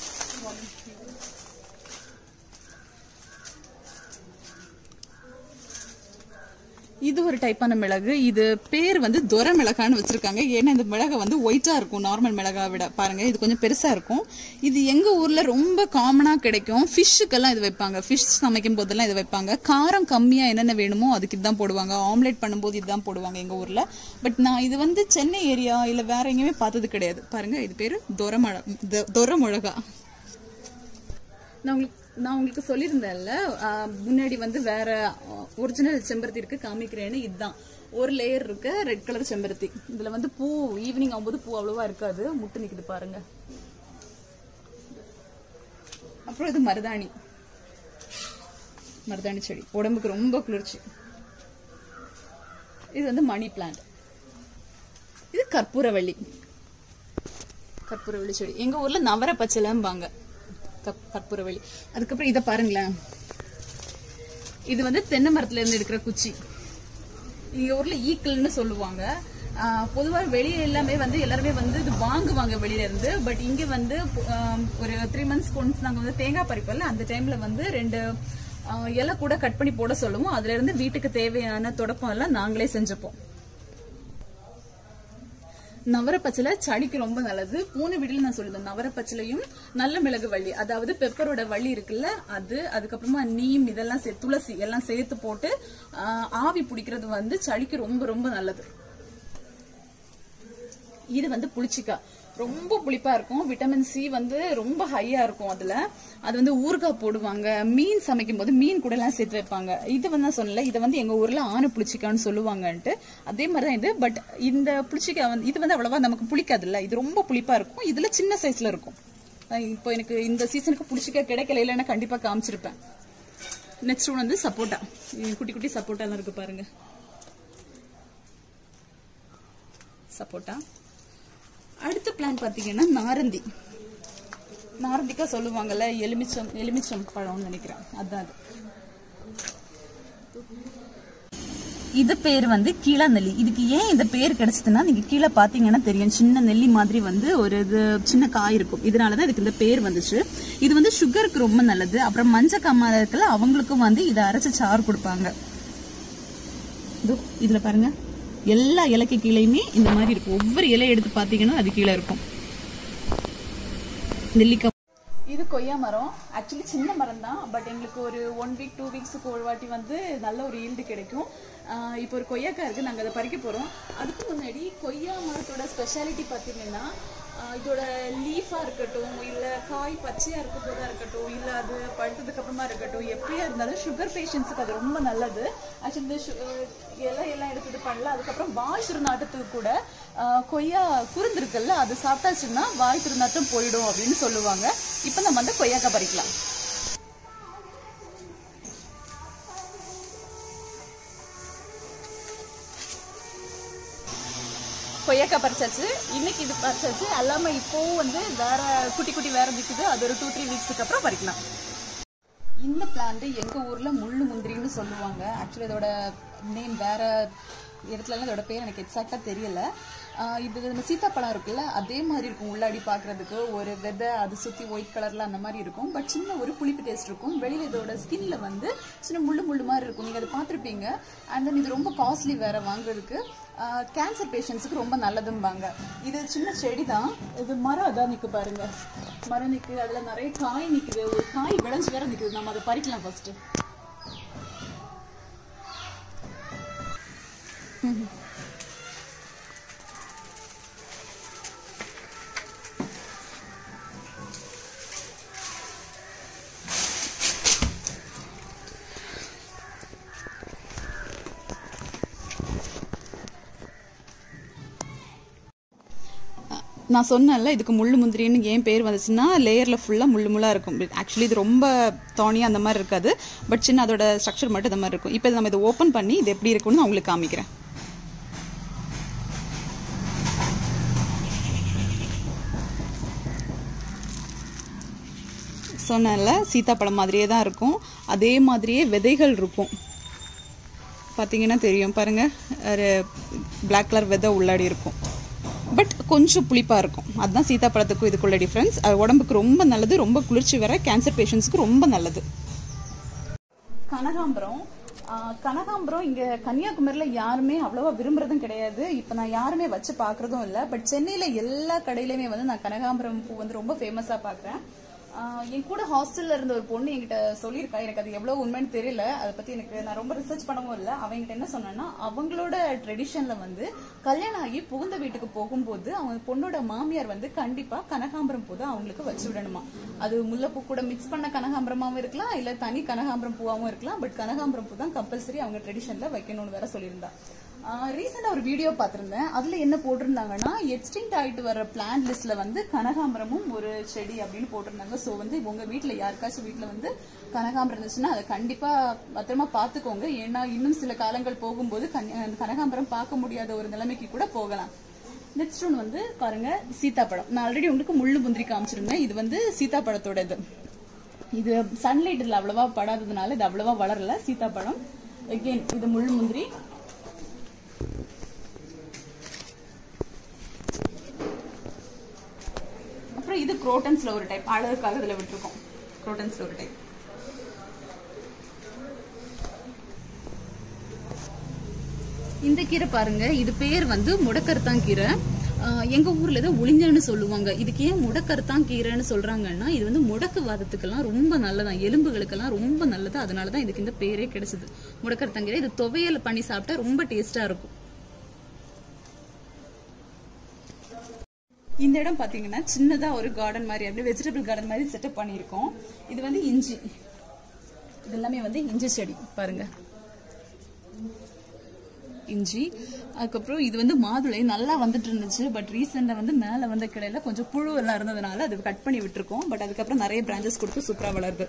இது ஒரு டைப்பான மிளகு இது பேர் வந்து துர மிளகான்னு வச்சிருக்காங்க ஏன்னா இந்த மிளகா வந்து ஒயிட்டா இருக்கும் நார்மல் மிளகா விட பாருங்க இது கொஞ்சம் பெருசா இருக்கும் இது எங்க ஊர்ல ரொம்ப காமனா கிடைக்கும் ஃபிஷ்ஷுக்கெல்லாம் இது வைப்பாங்க ஃபிஷ் சமைக்கும் போதெல்லாம் இது வைப்பாங்க காரம் கம்மியா என்னென்ன வேணுமோ அதுக்கு இதுதான் போடுவாங்க ஆம்லெட் பண்ணும்போது இதுதான் போடுவாங்க எங்க ஊர்ல பட் நான் இது வந்து சென்னை ஏரியா இல்ல வேற எங்கேயுமே பார்த்தது கிடையாது பாருங்க இது பேரு துர மிளகா துர மிளகா நான் உங்களுக்கு நான் உங்களுக்கு சொல்லியிருந்தேன்ல ஆஹ், முன்னாடி வந்து வேற ஒரிஜினல் செம்பருத்தி இருக்கு காமிக்கிறேன்னு இதுதான் ஒரு லேயர் இருக்க ரெட் கலர் செம்பருத்தி இதுல வந்து பூ ஈவினிங் ஆகும்போது பூ அவ்வளவா இருக்காது முட்டு நிக்குது பாருங்க அப்புறம் இது மருதாணி மருதாணி செடி உடம்புக்கு ரொம்ப குளிர்ச்சி இது வந்து மணி பிளான்ட் இது கற்பூரவள்ளி கற்பூரவள்ளி செடி எங்க ஊர்ல நவர பச்சைலம்பாங்க கப்- கற்பூரவள்ளி அதுக்கப்புறம் இத பாருங்களேன் இது வந்து தென்னை மரத்துல இருந்து எடுக்கிற குச்சி எங்க ஊர்ல ஈக்கல்னு சொல்லுவாங்க ஆஹ் பொதுவா வெளியே எல்லாமே வந்து எல்லாருமே வந்து இது வாங்குவாங்க வெளியில இருந்து பட் இங்க வந்து ஆஹ் ஒரு த்ரீ மந்த்ஸ் ஒன்ஸ் நாங்க வந்து தேங்காய் பறிப்போம்ல அந்த டைம்ல வந்து ரெண்டு ஆஹ் இலை கூட கட் பண்ணி போட சொல்லுவோம் அதுல இருந்து வீட்டுக்கு தேவையான தொடப்பம் எல்லாம் நாங்களே செஞ்சுப்போம் நவரப்பச்சிலை சளிக்கு ரொம்ப நல்லது பூனை வீடுல நான் சொல்லியிருந்தேன் நவரப்பச்சிலையும் நல்ல மிளகு வள்ளி அதாவது பெப்பரோட வள்ளி இருக்குல்ல அது அதுக்கப்புறமா நீம் இதெல்லாம் சே- துளசி எல்லாம் சேர்த்து போட்டு ஆஹ், ஆவி பிடிக்கிறது வந்து சளிக்கு ரொம்ப ரொம்ப நல்லது இது வந்து புளிச்சிக்காய் ரொம்ப புளிப்பா இருக்கும் விட்டமின் சி வந்து ரொம்ப ஹையா இருக்கும் அதுல அது வந்து ஊறுகாய் போடுவாங்க மீன் சமைக்கும் போது மீன் கூட எல்லாம் சேர்த்து வைப்பாங்க இது வந்து நான் சொல்லல இதை வந்து எங்க ஊர்ல ஆன புளிச்சிக்கான்னு சொல்லுவாங்கன்ட்டு அதே மாதிரிதான் இது பட் இந்த புளிச்சிக்காய் வந்து இது வந்து அவ்வளவா நமக்கு புளிக்காதுல்ல இது ரொம்ப புளிப்பா இருக்கும் இதுல சின்ன சைஸ்ல இருக்கும் அஹ் இப்போ எனக்கு இந்த சீசனுக்கு புளிச்சிக்காய் கிடைக்கல இல்லைன்னா கண்டிப்பா காமிச்சிருப்பேன் நெக்ஸ்ட் ஒன் வந்து சப்போட்டா குட்டி குட்டி சப்போட்டா எல்லாம் இருக்கு பாருங்க சப்போட்டா அடுத்த பிளான் பாத்தீங்கன்னா நாரந்தி நாரந்திக்கா சொல்லுவாங்கல்ல எலுமிச்சம் எலுமிச்சம் பழம்னு நினைக்கிறேன் அதான் அது இது பேர் வந்து கீழா நெல்லி இதுக்கு ஏன் இந்த பேர் கிடைச்சதுன்னா நீங்க கீழே பாத்தீங்கன்னா தெரியும் சின்ன நெல்லி மாதிரி வந்து ஒரு இது சின்ன காய் இருக்கும் இதனாலதான் இதுக்கு இந்த பேர் வந்துச்சு இது வந்து சுகருக்கு ரொம்ப நல்லது அப்புறம் மஞ்சள் காமால இருக்கல அவங்களுக்கும் வந்து இதை அரைச்சு சாறு கொடுப்பாங்க இதோ இதுல பாருங்க எல்லா இலைக்கு கீழேயுமே இந்த மாதிரி இருக்கும் ஒவ்வொரு இலை எடுத்து பாத்தீங்கன்னா அது கீழே இருக்கும் நெல்லிக்காய் இது கொய்யா மரம் ஆக்சுவலி சின்ன மரம் தான் பட் எங்களுக்கு ஒரு ஒன் வீக் டூ வீக்ஸுக்கு ஒரு வாட்டி வந்து நல்ல ஒரு ஈல்டு கிடைக்கும் ஆஹ் இப்போ ஒரு கொய்யாக்காய் இருக்கு நாங்கள் அதை பறிக்க போகிறோம் அதுக்கு முன்னாடி கொய்யா மரத்தோட ஸ்பெஷாலிட்டி பார்த்தீங்கன்னா ஆஹ் இதோட லீஃபாக இருக்கட்டும் இல்லை காய் பச்சையாக இருக்க போதா இருக்கட்டும் இல்லை அது பழுத்ததுக்கு அப்புறமா இருக்கட்டும் எப்படியா இருந்தாலும் சுகர் பேஷண்ட்ஸுக்கு அது ரொம்ப நல்லது ஆக்சுவலி இந்த சு- அஹ் இலை எல்லாம் எடுத்து இது பண்ணல அதுக்கப்புறம் வாய் திருநாட்டத்துக்கு கூட ஆஹ் கொய்யா குருந்து இருக்குல்ல அது சாப்பிட்டாச்சுன்னா வாய் திருநாட்டம் போயிடும் அப்படின்னு சொல்லுவாங்க இப்போ நம்ம வந்து கொய்யாக்காய் பறிக்கலாம் கொய்யாக்காய் பறிச்சாச்சு இன்னைக்கு இது பறிச்சாச்சு எல்லாமே இப்போவும் வந்து வேற குட்டி குட்டி வேற விற்குது அது ஒரு டூ த்ரீ வீக்ஸுக்கு அப்புறம் பறிக்கலாம் இந்த பிளான்ட் எங்க ஊர்ல முள்ளு முந்திரின்னு சொல்லுவாங்க ஆக்சுவலி இதோட நேம் வேற இடத்துலலாம் இதோட பேர் எனக்கு எக்ஸாக்டா தெரியல ஆஹ் இது நம்ம சீத்தாப்பழம் இருக்குல்ல அதே மாதிரி இருக்கும் உள்ளாடி பார்க்கிறதுக்கு ஒரு விதை அது சுத்தி ஒயிட் கலர்ல அந்த மாதிரி இருக்கும் பட் சின்ன ஒரு புளிப்பு டேஸ்ட் இருக்கும் வெளியில இதோட ஸ்கின்ல வந்து சின்ன முள்ளு முள்ளு மாதிரி இருக்கும் நீங்க அதை பார்த்திருப்பீங்க அண்ட் தென் இது ரொம்ப காஸ்ட்லி வேற வாங்குறதுக்கு கேன்சர் பேஷண்ட்ஸுக்கு ரொம்ப நல்லதும்பாங்க இது சின்ன செடி தான் இது மரம் அதான் நிக்கு பாருங்க மரம் நிக்கு அதுல நிறைய காய் நிக்குது ஒரு காய் விளைஞ்சு வேற நிக்குது நம்ம அதை பறிக்கலாம் ஃபர்ஸ்ட் நான் சொன்னேன்ல இதுக்கு முள்ளு முந்திரின்னு ஏன் பேர் வந்துச்சுன்னா லேயரில் ஃபுல்லாக முள்ளு முள்ளா இருக்கும் ஆக்சுவலி இது ரொம்ப தோணியாக அந்த மாதிரி இருக்காது பட் சின்ன அதோட ஸ்ட்ரக்சர் மட்டும் இந்த மாதிரி இருக்கும் இப்போ நம்ம இதை ஓப்பன் பண்ணி இது எப்படி இருக்கும்னு நான் உங்களுக்கு காமிக்கிறேன் சொன்னேன்ல சீத்தாப்பழம் மாதிரியே தான் இருக்கும் அதே மாதிரியே விதைகள் இருக்கும் பார்த்தீங்கன்னா தெரியும் பாருங்க ஒரு பிளாக் கலர் விதை உள்ளாடி இருக்கும் பட் கொஞ்சம் புளிப்பாக இருக்கும் அதுதான் சீத்தாப்பழத்துக்கும் இதுக்குள்ள டிஃப்ரென்ஸ் அது உடம்புக்கு ரொம்ப நல்லது ரொம்ப குளிர்ச்சி வர கேன்சர் பேஷண்ட்ஸ்க்கு ரொம்ப நல்லது கனகாம்பரம் ஆஹ் கனகாம்பரம் இங்க கன்னியாகுமரியில யாருமே அவ்வளவா விரும்புறதும் கிடையாது இப்ப நான் யாருமே வச்சு பாக்குறதும் இல்ல பட் சென்னையில எல்லா கடையிலயுமே வந்து நான் கனகாம்பரம் பூ வந்து ரொம்ப ஃபேமஸா பாக்குறேன் ஆஹ் என் கூட ஹாஸ்டல்ல இருந்த ஒரு பொண்ணு என்கிட்ட சொல்லியிருக்கா எனக்கு அது எவ்வளவு உண்மைன்னு தெரியல அதை பத்தி எனக்கு நான் ரொம்ப ரிசர்ச் பண்ணவும் இல்லை அவங்ககிட்ட என்ன சொன்னேன்னா அவங்களோட ட்ரெடிஷன்ல வந்து கல்யாணம் ஆகி புகுந்த வீட்டுக்கு போகும்போது அவங்க பொண்ணோட மாமியார் வந்து கண்டிப்பா கனகாம்பரம் பூ தான் அவங்களுக்கு வச்சு விடணுமா அது முல்லைப்பூ கூட மிக்ஸ் பண்ண கனகாம்பரமாவும் இருக்கலாம் இல்ல தனி கனகாம்பரம் பூவாவும் இருக்கலாம் பட் கனகாம்பரம் பூ தான் கம்பல்சரி அவங்க ட்ரெடிஷன்ல வைக்கணும்னு வேற சொல்லியிருந்தா ரீசெண்டா ஒரு வீடியோ பார்த்திருந்தேன் அதுல என்ன போட்டிருந்தாங்கன்னா எக்ஸ்டிங்ட் ஆயிட்டு வர பிளான் லிஸ்ட்ல வந்து கனகாம்பரமும் ஒரு செடி அப்படின்னு போட்டிருந்தாங்க சோ வந்து உங்க வீட்ல யாருக்காச்சும் வீட்ல வந்து கனகாம்பரம் இருந்துச்சுன்னா அதை கண்டிப்பா பத்திரமா பாத்துக்கோங்க ஏன்னா இன்னும் சில காலங்கள் போகும்போது கன்னியா- அந்த கனகாம்பரம் பார்க்க முடியாத ஒரு நிலைமைக்கு கூட போகலாம் நெக்ஸ்ட் ஒன் வந்து பாருங்க சீத்தாப்பழம் நான் ஆல்ரெடி உங்களுக்கு முள்ளு முந்திரி காமிச்சிருந்தேன் இது வந்து சீத்தாப்பழத்தோட இது இது சன்லைட் இதுல அவ்வளவா படாததுனால இது அவ்வளவா வளரல சீத்தாப்பழம் அகெயின் இது முள்ளு முந்திரி அப்புறம் இது குரோட்டன்ஸ்ல ஒரு டைப் அழகுக்காக இதுல விட்டுருக்கோம் குரோட்டன்ஸ்ல ஒரு டைப் இந்த கீரை பாருங்க இது பேர் வந்து முடக்கருத்தான் கீரை ஆஹ் எங்க ஊர்ல இதை உளிஞ்சன்னு சொல்லுவாங்க இதுக்கு ஏன் முடக்கருத்தான் கீரைன்னு சொல்றாங்கன்னா இது வந்து முடக்கு வாதத்துக்கெல்லாம் ரொம்ப நல்லதான் எலும்புகளுக்கெல்லாம் ரொம்ப நல்லது அதனாலதான் இதுக்கு இந்த பேரே கிடைச்சது முடக்கருத்தான் கீரை இது துவையல் பண்ணி சாப்பிட்டா ரொம்ப டேஸ்டா இருக்கும் இந்த இடம் பாத்தீங்கன்னா சின்னதா ஒரு கார்டன் மாதிரி அப்படியே வெஜிடபிள் கார்டன் மாதிரி செட்டப் பண்ணியிருக்கோம் இது வந்து இஞ்சி இது எல்லாமே வந்து இஞ்சி செடி பாருங்க இஞ்சி அதுக்கப்புறம் இது வந்து மாதுளை நல்லா வந்துட்டு இருந்துச்சு பட் ரீசெண்டா வந்து மேல வந்த கிடையில கொஞ்சம் புழு எல்லாம் இருந்ததுனால அது கட் பண்ணி விட்டுருக்கோம் பட் அதுக்கப்புறம் நிறைய பிரான்ச்சஸ் கொடுத்து சூப்பரா வளருது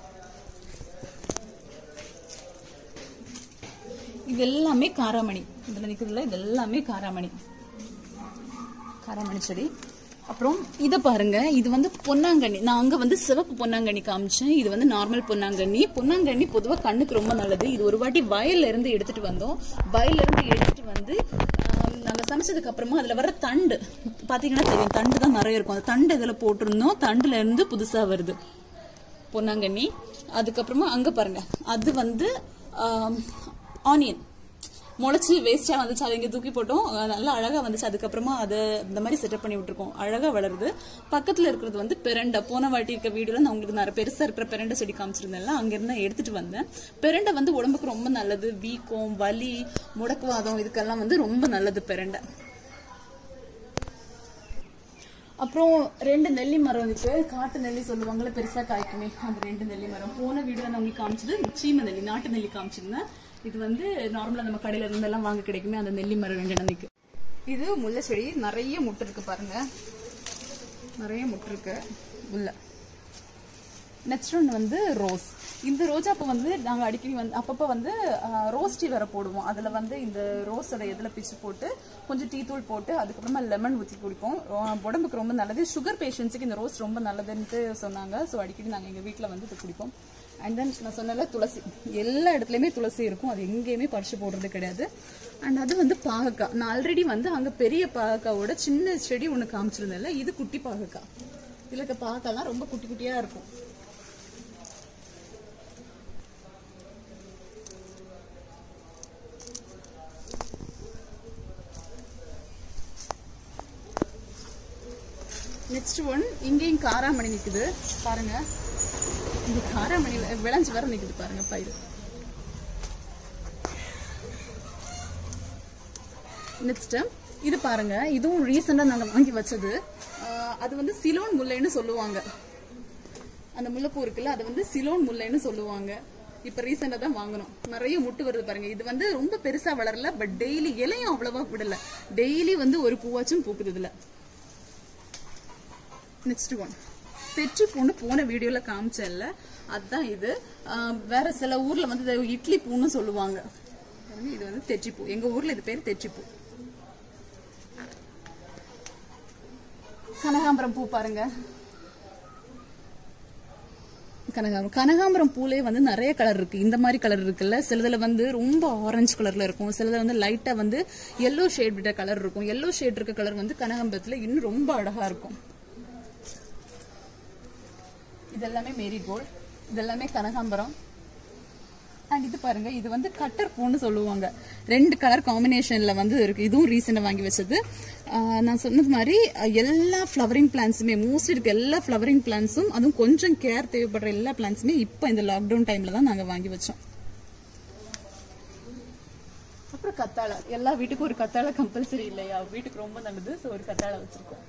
இது எல்லாமே காராமணி இதுல நிக்கிறதுல இது எல்லாமே காராமணி காராமணி செடி அப்புறம் இத பாருங்க இது வந்து பொன்னாங்கண்ணி நான் அங்க வந்து சிவப்பு பொன்னாங்கண்ணி காமிச்சேன் இது வந்து நார்மல் பொன்னாங்கண்ணி பொன்னாங்கண்ணி பொதுவா கண்ணுக்கு ரொம்ப நல்லது இது ஒரு வாட்டி வயல்ல இருந்து எடுத்துட்டு வந்தோம் வயல்ல இருந்து எடுத்துட்டு வந்து ஆம், நாங்க சமைச்சதுக்கு அப்புறமா அதுல வர தண்டு பாத்தீங்கன்னா தெரியும் தண்டு தான் நிறைய இருக்கும் அந்த தண்டு இதுல போட்டிருந்தோம் தண்டுல இருந்து புதுசா வருது பொன்னாங்கண்ணி அதுக்கப்புறமா அங்க பாருங்க அது வந்து ஆனியன் முளைச்சி வேஸ்டா வந்துச்சு அதை இங்க தூக்கி போட்டோம் அஹ் நல்லா அழகா வந்துச்சு அதுக்கப்புறமா அதை இந்த மாதிரி செட்டப் பண்ணி விட்டுருக்கோம் அழகா வளருது பக்கத்துல இருக்கிறது வந்து பெரண்டை போன வாட்டி இருக்க வீடியோல நான் உங்களுக்கு நிறைய பெருசா இருக்கிற பெரண்டை செடி காமிச்சிருந்தேன்ல அங்க இருந்து நான் எடுத்துட்டு வந்தேன் பெரண்டை வந்து உடம்புக்கு ரொம்ப நல்லது வீக்கம் வலி முடக்குவாதம் இதுக்கெல்லாம் வந்து ரொம்ப நல்லது பெரண்டை அப்புறம் ரெண்டு நெல்லி மரம் இருக்கு காட்டு நெல்லி சொல்லுவாங்கல்ல பெருசா காய்க்குமே அந்த ரெண்டு நெல்லி மரம் போன வீடியோ நான் உங்களுக்கு காமிச்சது சீம நெல்லி நாட்டு நெல்லி காமிச்சிருந்தேன் இது வந்து நார்மலா நம்ம கடையில இருந்து எல்லாம் வாங்க கிடைக்குமே அந்த நெல்லி மரம் ரெண்டு நன்னைக்கு இது முல்லை செடி நிறைய முட்டு இருக்கு பாருங்க நிறைய முட்டு இருக்கு உள்ள நெக்ஸ்ட் ஒன்று வந்து ரோஸ் இந்த ரோஜா பூ வந்து நாங்கள் அடிக்கடி வந்து அப்பப்போ வந்து ரோஸ் டீ வேற போடுவோம் அதில் வந்து இந்த ரோஸோட இதில் பிச்சு போட்டு கொஞ்சம் டீ தூள் போட்டு அதுக்கப்புறமா லெமன் ஊற்றி குடிப்போம் ரொ- உடம்புக்கு ரொம்ப நல்லது சுகர் பேஷண்ட்ஸுக்கு இந்த ரோஸ் ரொம்ப நல்லதுன்ட்டு சொன்னாங்க ஸோ அடிக்கடி நாங்கள் எங்கள் வீட்டில் வந்து இது குடிப்போம் அண்ட் தென் நான் சொன்னல துளசி எல்லா இடத்துலையுமே துளசி இருக்கும் அது எங்கேயுமே பறிச்சு போடுறது கிடையாது அண்ட் அது வந்து பாகக்காய் நான் ஆல்ரெடி வந்து அங்கே பெரிய பாகக்காவோட சின்ன செடி ஒன்று காமிச்சிருந்தேன்ல இது குட்டி பாகக்காய் இதில் இருக்க பாகக்காய்லாம் ரொம்ப குட்டி குட்டியாக இருக்கும் நெக்ஸ்ட் ஒன் இங்கேயும் காராமணி நிக்குது பாருங்க இங்க காராமணி வி- விளைஞ்சு வர நிக்குது பாருங்க பயிர் நெக்ஸ்ட் இது பாருங்க இதுவும் ரீசெண்டா நாங்க வாங்கி வச்சது ஆஹ் அது வந்து சிலோன் முல்லைன்னு சொல்லுவாங்க அந்த முல்லைப்பூ இருக்குல்ல அது வந்து சிலோன் முல்லைன்னு சொல்லுவாங்க இப்ப ரீசெண்டா தான் வாங்கணும் நிறைய முட்டு வருது பாருங்க இது வந்து ரொம்ப பெருசா வளரல பட் டெய்லி இலையும் அவ்வளவா விடல டெய்லி வந்து ஒரு பூவாச்சும் பூக்குது இதுல நெக்ஸ்ட் ஒன் தெச்சி பூன்னு போன வீடியோல காமிச்சேன்ல அதுதான் இது ஆஹ் வேற சில ஊர்ல வந்து இதை இட்லி பூன்னு சொல்லுவாங்க பாருங்க, இது வந்து தெச்சிப்பூ எங்க ஊர்ல இது பேர் தெச்சிப்பூ கனகாம்பரம் பூ பாருங்க கனகாம்பரம் கனகாம்பரம் பூலே வந்து நிறைய கலர் இருக்கு இந்த மாதிரி கலர் இருக்குல்ல சிலதுல வந்து ரொம்ப ஆரஞ்சு கலர்ல இருக்கும் சிலதுல வந்து லைட்டா வந்து எல்லோ ஷேட் விட்ட கலர் இருக்கும் எல்லோ ஷேட் இருக்க கலர் வந்து கனகாம்பரத்துல இன்னும் ரொம்ப அழகா இருக்கும் இதெல்லாமே மேரிகோல்ட் இதெல்லாமே கனகாம்பரம் அண்ட் இது பாருங்க இது வந்து கட்டர் பூன்னு சொல்லுவாங்க ரெண்டு கலர் காம்பினேஷன்ல வந்து இருக்கு இதுவும் ரீசெண்டா வாங்கி வச்சது ஆஹ் நான் சொன்னது மாதிரி அஹ், எல்லா ஃப்ளவரிங் பிளான்ஸுமே மோஸ்ட்லி இருக்க எல்லா ஃப்ளவரிங் பிளான்ஸும் அதுவும் கொஞ்சம் கேர் தேவைப்படுற எல்லா பிளான்ஸுமே இப்போ இந்த லாக்டவுன் டைம்ல தான் நாங்க வாங்கி வச்சோம் அப்புறம் கத்தாழை எல்லா வீட்டுக்கும் ஒரு கத்தாழை கம்பல்சரி இல்லையா வீட்டுக்கு ரொம்ப நல்லது ஸோ ஒரு கத்தாழை வச்சிருக்கோம்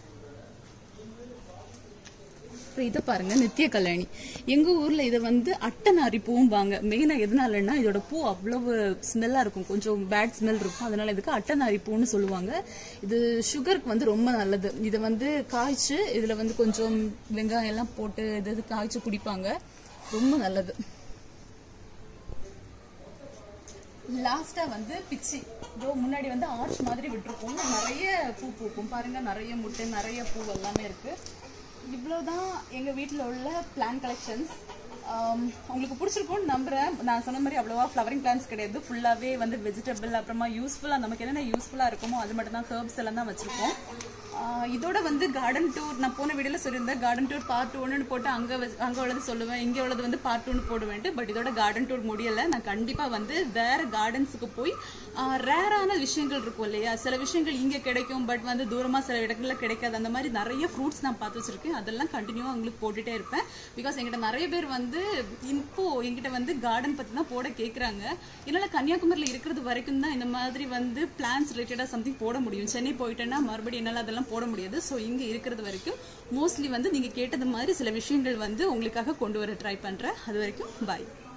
அப்புறம் இதை பாருங்க நித்திய கல்யாணி எங்க ஊர்ல இதை வந்து அட்டநாரி பூம்பாங்க மெயினா எதனாலன்னா இதோட பூ அவ்வளவு ஸ்மெல்லா இருக்கும் கொஞ்சம் பேட் ஸ்மெல் இருக்கும் அதனால இதுக்கு அட்டநாரி பூன்னு சொல்லுவாங்க இது சுகருக்கு வந்து ரொம்ப நல்லது இதை வந்து காய்ச்சி இதுல வந்து கொஞ்சம் வெங்காயம் எல்லாம் போட்டு இது இது காய்ச்சி குடிப்பாங்க ரொம்ப நல்லது லாஸ்டா வந்து பிச்சி இதோ முன்னாடி வந்து ஆர்ச் மாதிரி விட்டுருக்கோம் நிறைய பூ பூக்கும் பாருங்க நிறைய முட்டை நிறைய பூ எல்லாமே இருக்கு இவ்வளவுதான் எங்க வீட்ல உள்ள பிளான் கலெக்ஷன்ஸ் உங்களுக்கு பிடிச்சிருக்கும்னு நம்புறேன் நான் சொன்ன மாதிரி அவ்வளவா ஃப்ளவரிங் பிளான்ஸ் கிடையாது ஃபுல்லாவே வந்து வெஜிடபிள் அப்புறமா யூஸ்ஃபுல்லா நமக்கு என்னென்ன யூஸ்ஃபுல்லா இருக்குமோ அது மட்டும் தான் ஹெர்ப்ஸ் எல்லாம் தான் வச்சிருக்கோம் ஆஹ் இதோட வந்து கார்டன் டூர் நான் போன வீடியோல சொல்லியிருந்தேன் கார்டன் டூர் பார்ட் ஒன்னு போட்டு அங்க வச்சு- அங்க உள்ளது சொல்லுவேன் இங்க உள்ளது வந்து பார்ட் டூன்னு போடுவேன்ட்டு பட் இதோட கார்டன் டூர் முடியல நான் கண்டிப்பா வந்து வேற கார்டன்ஸுக்கு போய் ரேரான விஷயங்கள் இருக்கும் இல்லையா சில விஷயங்கள் இங்க கிடைக்கும் பட் வந்து தூரமா சில இடங்கள்ல கிடைக்காது அந்த மாதிரி நிறைய ஃப்ரூட்ஸ் நான் பார்த்து வச்சிருக்கேன் அதெல்லாம் கண்டினியூவா உங்களுக்கு போட்டுட்டே இருப்பேன் பிகாஸ் எங்கிட்ட நிறைய பேர் வந்து இப்போ என்கிட்ட வந்து கார்டன் பத்தி தான் போட கேக்குறாங்க என்னால கன்னியாகுமரியில இருக்கிறது வரைக்கும் தான் இந்த மாதிரி வந்து பிளான்ஸ் ரிலேட்டடா சம்திங் போட முடியும் சென்னை போயிட்டேன்னா மறுபடியும் என்னால அதெல்லாம் போட முடியாது ஸோ இங்க இருக்கிறது வரைக்கும் மோஸ்ட்லி வந்து நீங்க கேட்டது மாதிரி சில விஷயங்கள் வந்து உங்களுக்காக கொண்டு வர ட்ரை பண்றேன் அது வரைக்கும் பாய்